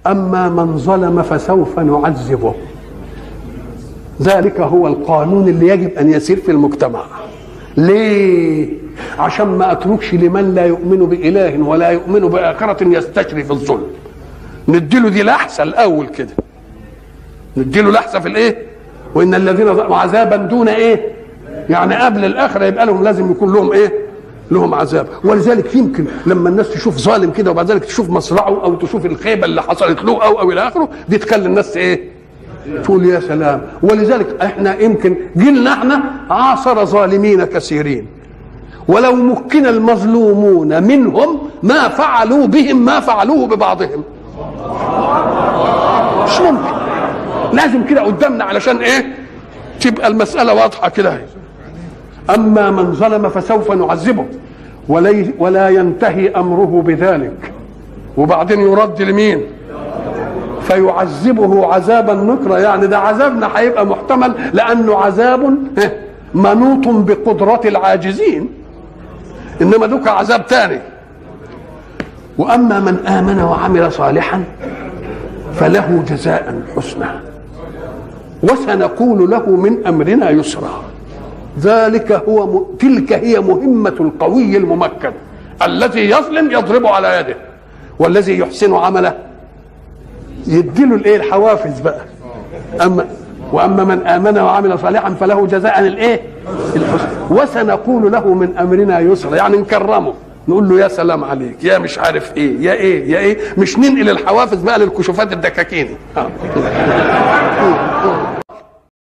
اما من ظلم فسوف نعذبه ذلك هو القانون اللي يجب ان يسير في المجتمع ليه عشان ما اتركش لمن لا يؤمن باله ولا يؤمن باخره يستشري في الظلم نديله دي لحسه الاول كده نديله لحسه في الايه وان الذين ظلموا عذابا دون ايه يعني قبل الاخره يبقى لهم لازم يكون لهم ايه لهم عذاب ولذلك يمكن لما الناس تشوف ظالم كده وبعد ذلك تشوف مصرعه او تشوف الخيبه اللي حصلت له او او الى اخره دي تخلي الناس ايه تقول يا سلام ولذلك احنا يمكن جيلنا احنا عاصر ظالمين كثيرين ولو مكن المظلومون منهم ما فعلوا بهم ما فعلوه ببعضهم مش ممكن لازم كده قدامنا علشان ايه تبقى المسألة واضحة كده أما من ظلم فسوف نعذبه ولي ولا ينتهي أمره بذلك وبعدين يرد لمين فيعذبه عذابا نكرا يعني ده عذابنا هيبقى محتمل لأنه عذاب منوط بقدرة العاجزين إنما دوك عذاب تاني وأما من آمن وعمل صالحا فله جزاء حسنى وسنقول له من امرنا يسرا ذلك هو م... تلك هي مهمه القوي الممكن الذي يظلم يضرب على يده والذي يحسن عمله يديله الايه الحوافز بقى اما واما من امن وعمل صالحا فله جزاء الايه الحسن وسنقول له من امرنا يسرا يعني نكرمه نقول له يا سلام عليك يا مش عارف ايه يا ايه يا ايه مش ننقل الحوافز بقى للكشوفات الدكاكيني